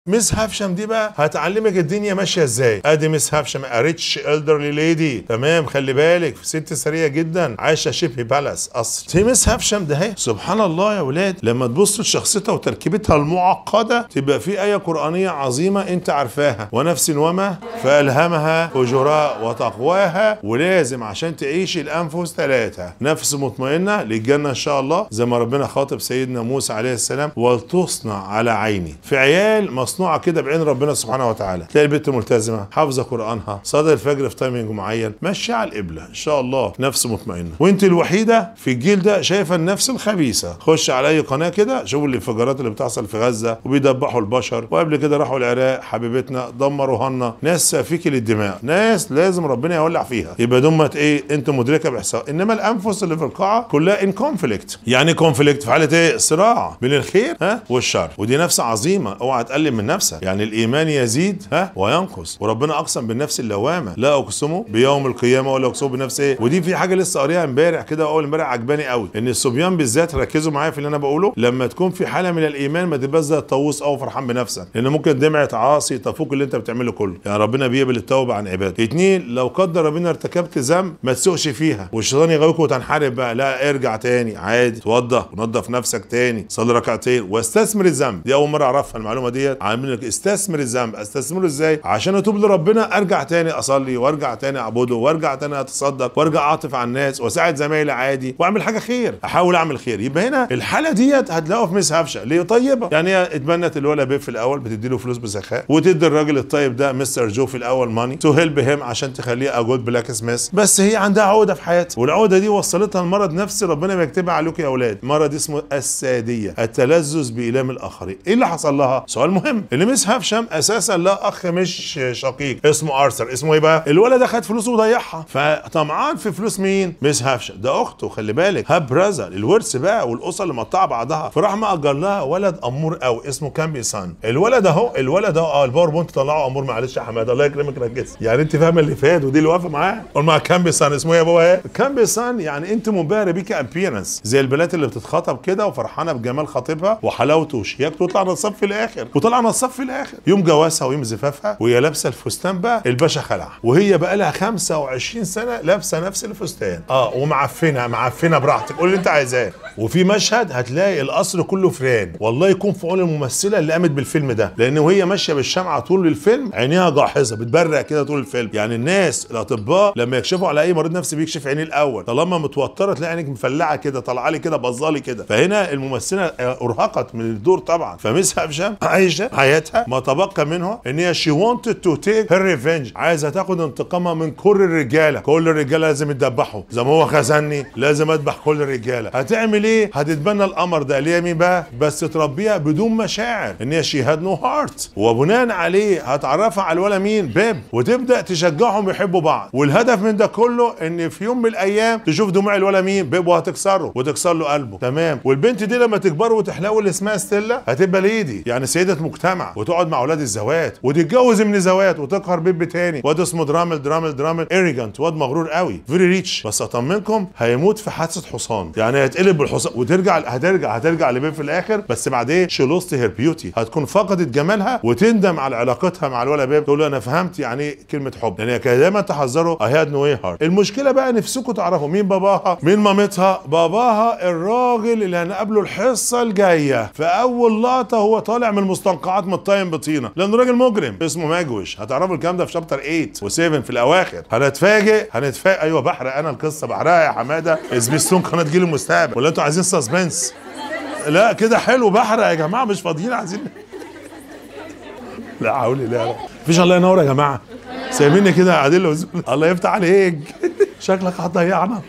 مس هافشم دي بقى هتعلمك الدنيا ماشيه ازاي ادي مس هافشم ريتش الدرلي ليدي تمام خلي بالك ست سريه جدا عايشه شبه بالاس قصر دي مس هافشم ده اهي سبحان الله يا ولاد لما تبص لشخصيتها وتركيبتها المعقده تبقى في ايه قرانيه عظيمه انت عارفاها ونفس وما فالهمها فجراء وتقواها ولازم عشان تعيش الانفس ثلاثه نفس مطمئنه للجنه ان شاء الله زي ما ربنا خاطب سيدنا موسى عليه السلام ولتصنع على عيني في عيال مصنوعه كده بعين ربنا سبحانه وتعالى تلاقي البنت ملتزمه حافظه قرانها صلاه الفجر في تايمنج معين ماشيه على القبله ان شاء الله نفس مطمئنه وانت الوحيده في الجيل ده شايفه النفس الخبيثه خش على اي قناه كده شوفوا الانفجارات اللي بتحصل في غزه وبيدبحوا البشر وقبل كده راحوا العراق حبيبتنا دمروا هنا ناس سافكي للدماء ناس لازم ربنا يولع فيها يبقى دمت ايه انت مدركه باحصاء انما الانفس اللي في القاعه كلها ان كونفليكت يعني كونفليكت في حاله ايه صراع بين الخير ها والشر ودي نفس عظيمه اوعى تقلل من نفسك يعني الايمان يزيد ها وينقص وربنا اقسم بالنفس اللوامه لا اقسم بيوم القيامه ولا اقسم بنفس ايه ودي في حاجه لسه قاريها امبارح كده اول امبارح عجباني قوي ان الصبيان بالذات ركزوا معايا في اللي انا بقوله لما تكون في حاله من الايمان ما تبقاش زي الطاووس او فرحان بنفسك لان ممكن دمعه عاصي تفوق اللي انت بتعمله كله يعني ربنا بيقبل التوبه عن عباده اتنين لو قدر ربنا ارتكبت ذنب ما تسوقش فيها والشيطان يغويك وتنحرف بقى لا ارجع تاني عادي توضح ونظف نفسك تاني صلي ركعتين واستثمر الذنب دي اول مره اعرفها المعلومه ديت عامل لك استثمر الذنب استثمره ازاي عشان اتوب لربنا ارجع تاني اصلي وارجع تاني اعبده وارجع تاني اتصدق وارجع اعطف على الناس واساعد زمايلي عادي واعمل حاجه خير احاول اعمل خير يبقى هنا الحاله ديت هتلاقوها في مس هفشه ليه طيبه يعني هي اتبنت الولا بيب في الاول بتدي له فلوس بسخاء وتدي الراجل الطيب ده مستر جو في الاول ماني تو هيلب هيم عشان تخليه اجود بلاك سميث بس هي عندها عقده في حياتها والعقده دي وصلتها لمرض نفسي ربنا بيكتبها عليكم يا اولاد مرض اسمه الساديه التلذذ بايلام الاخرين ايه اللي حصل لها سؤال مهم اللي مس هافشم اساسا لا اخ مش شقيق اسمه ارثر اسمه ايه بقى الولد ده خد فلوسه وضيعها فطمعان في فلوس مين مس هافشم ده اخته خلي بالك هاب براذر الورث بقى والاسر اللي مقطعه بعضها فراح مأجر لها ولد امور قوي اسمه كامبي سان الولد اهو الولد اهو اه الباوربوينت طلعه امور معلش يا حماد الله يكرمك ركز يعني انت فاهمه اللي فات ودي اللي واقفه معاه قول مع كامبي سان اسمه ايه يا بابا ايه كامبي سان يعني انت منبهره بيك ابيرنس زي البنات اللي بتتخطب كده وفرحانه بجمال خطيبها وحلاوته وشياكته وتطلع نصاب في الاخر وطلع نصاب في الاخر يوم جوازها ويوم زفافها وهي لابسه الفستان بقى الباشا خلع وهي بقى لها 25 سنه لابسه نفس الفستان اه ومعفنه معفنه براحتك قول اللي انت عايزاه وفي مشهد هتلاقي القصر كله فران والله يكون في عون الممثله اللي قامت بالفيلم ده لان وهي ماشيه بالشمعه طول الفيلم عينيها جاحظه بتبرق كده طول الفيلم يعني الناس الاطباء لما يكشفوا على اي مريض نفسي بيكشف عينيه الاول طالما متوتره تلاقي عينك مفلعه كده طالعه لي كده بظالي كده فهنا الممثله ارهقت من الدور طبعا فمس هفشم عايشه حياتها ما تبقى منها ان هي شي wanted تو تيك هير ريفنج عايزه تاخد انتقامها من كل الرجاله كل الرجاله لازم يتذبحوا زي ما هو خزني لازم اذبح كل الرجاله هتعمل ايه هتتبنى القمر ده ليه مين بقى بس تربيها بدون مشاعر ان هي شي هاد نو هارت وبناء عليه هتعرفها على الولا مين بيب وتبدا تشجعهم يحبوا بعض والهدف من ده كله ان في يوم من الايام تشوف دموع الولا مين بيب وهتكسره وتكسر له قلبه تمام والبنت دي لما تكبر وتحلو اللي اسمها ستيلا هتبقى ليدي يعني سيده مجتمع وتقعد مع اولاد الزوات وتتجوز من الزوات وتقهر بيب تاني واد اسمه درامل درامل درامل اريجانت واد مغرور قوي فيري ريتش بس اطمنكم هيموت في حادثه حصان يعني هيتقلب بالحصان وترجع هترجع هترجع لبيب في الاخر بس بعد ايه شي لوست هير بيوتي هتكون فقدت جمالها وتندم على علاقتها مع الولا بيب تقول له انا فهمت يعني ايه كلمه حب لان يعني كان دايما تحذروا اي هاد نو هارت المشكله بقى نفسكم تعرفوا مين باباها مين مامتها باباها الراجل اللي هنقابله الحصه الجايه في اول لقطه هو طالع من مستنقعات متطين بطينه لانه راجل مجرم اسمه ماجوش هتعرفوا الكلام ده في شابتر 8 و7 في الاواخر هنتفاجئ هنتفاجئ ايوه بحرق انا القصه بحرقها يا حماده سبيستون قناه جيل المستقبل ولا انتوا عايزين سسبنس لا كده حلو بحرق يا جماعه مش فاضيين عايزين لا حول لا لا مفيش الله ينور يا جماعه سايبيني كده قاعدين له الله يفتح عليك شكلك هتضيعنا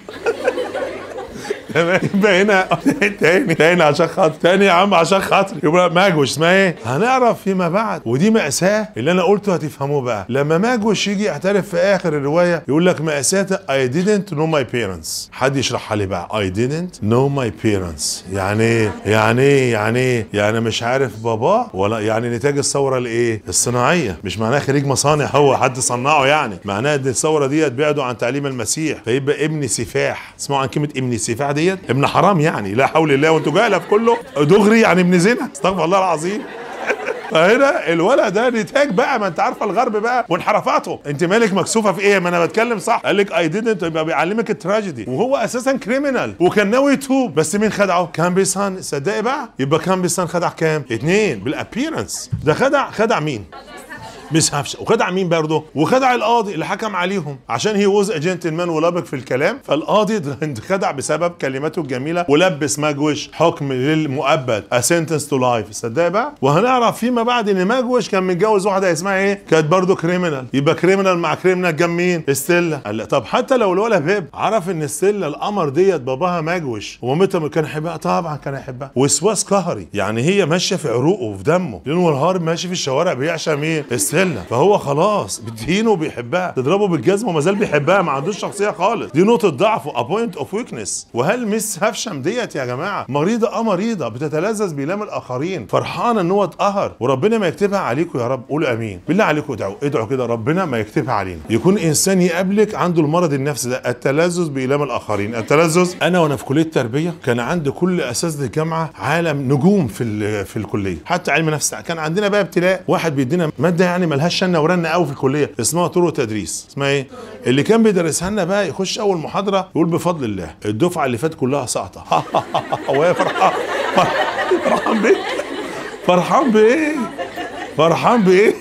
يبقى هنا تاني تاني عشان خاطر تاني يا عم عشان خاطر يبقى ماجوش اسمها ايه؟ هنعرف فيما بعد ودي مأساة اللي انا قلته هتفهموه بقى لما ماجوش يجي يعترف في اخر الرواية يقول لك مأساة I didn't know my parents حد يشرحها لي بقى I didn't know my parents يعني ايه؟ يعني ايه؟ يعني ايه؟ يعني مش عارف باباه ولا يعني نتاج الثورة الايه؟ الصناعية مش معناها خريج مصانع هو حد صنعه يعني معناها ان الثورة ديت بعدوا عن تعليم المسيح فيبقى ابن سفاح اسمعوا عن كلمة ابن سفاح دي ديت ابن حرام يعني لا حول الله وانتوا جاهله في كله دغري يعني ابن زنا استغفر الله العظيم فهنا الولد ده نتاج بقى ما انت عارفه الغرب بقى وانحرافاته انت مالك مكسوفه في ايه ما انا بتكلم صح قال لك اي didn't يبقى بيعلمك التراجيدي وهو اساسا كريمنال وكان ناوي يتوب بس مين خدعه كان بيسان صدقي بقى يبقى كان بيسان خدع كام اتنين بالابيرنس ده خدع خدع مين مش هفش وخدع مين برضه وخدع القاضي اللي حكم عليهم عشان هي ووز جنتلمان ولبق في الكلام فالقاضي خدع بسبب كلماته الجميله ولبس ماجوش حكم للمؤبد a sentence to life صدق بقى وهنعرف فيما بعد ان ماجوش كان متجوز واحده اسمها ايه كانت برضه كريمنال يبقى كريمنال مع كريمنال جنب مين ستيلا قال لا طب حتى لو الولد بيب عرف ان ستيلا القمر ديت باباها ماجوش ومامتها كان يحبها طبعا كان يحبها وسواس قهري يعني هي ماشيه في عروقه وفي دمه ليل ونهار ماشي في الشوارع بيعشى مين ستيلا فهو خلاص بتهينه وبيحبها تضربه بالجزمه وما زال بيحبها ما عندوش شخصيه خالص دي نقطه ضعف وابوينت اوف ويكنس وهل مس هفشم ديت يا جماعه مريضه اه مريضه بتتلذذ بإيلام الاخرين فرحانه ان هو اتقهر وربنا ما يكتبها عليكم يا رب قولوا امين بالله عليكم ادعوا ادعوا كده ربنا ما يكتبها علينا يكون انسان يقابلك عنده المرض النفسي ده التلذذ بإيلام الاخرين التلذذ انا وانا في كليه التربيه كان عندي كل اساتذه الجامعه عالم نجوم في ال- في الكليه حتى علم نفس كان عندنا بقى ابتلاء واحد بيدينا ماده يعني ملهاش شنه ورنه قوي في الكليه اسمها طرق تدريس اسمها ايه اللي كان بيدرسها لنا بقى يخش اول محاضره يقول بفضل الله الدفعه اللي فاتت كلها ساقطه وهي فرحان فرحان بايه فرحان بايه فرحان بايه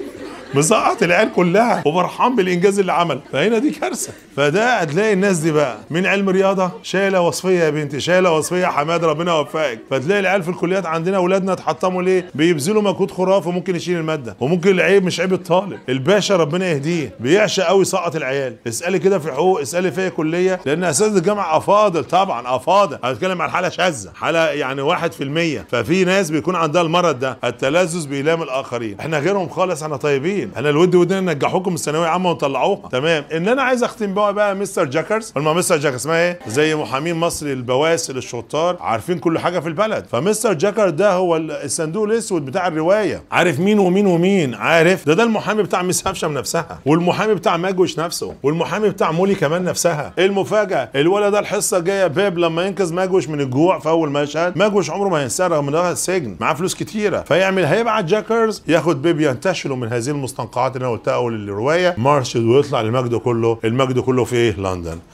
مسقط العيال كلها وفرحان بالانجاز اللي عمل فهنا دي كارثه فده هتلاقي الناس دي بقى من علم رياضه شايله وصفيه يا بنتي شايله وصفيه حماد ربنا يوفقك فتلاقي العيال في الكليات عندنا اولادنا اتحطموا ليه بيبذلوا مجهود خرافي وممكن يشيل الماده وممكن العيب مش عيب الطالب الباشا ربنا يهديه بيعشى قوي يسقط العيال اسالي كده في حقوق اسالي في أي كليه لان اساتذه الجامعه افاضل طبعا افاضل هتكلم عن حاله شاذه حاله يعني واحد في المية ففي ناس بيكون عندها المرض ده التلذذ بايلام الاخرين احنا غيرهم خالص احنا طيبين احنا الود ودنا ننجحوكم من الثانويه عامه ونطلعوها تمام ان انا عايز اختم بقى بقى مستر جاكرز ما مستر جاكرز اسمها ايه زي محامين مصر البواسل الشطار عارفين كل حاجه في البلد فمستر جاكر ده هو ال- الصندوق الاسود بتاع الروايه عارف مين ومين ومين عارف ده ده المحامي بتاع ميس هفشم نفسها والمحامي بتاع ماجوش نفسه والمحامي بتاع مولي كمان نفسها ايه المفاجاه الولد ده الحصه الجايه بيب لما ينقذ ماجوش من الجوع في اول مشهد ماجوش عمره ما هينساه رغم ان هو السجن معاه فلوس كتيره فيعمل هيبعت جاكرز ياخد بيب ينتشلوا من هذه المستنقعات اللي انا قلتها اول الروايه مارشل ويطلع المجد كله المجد كله في ايه لندن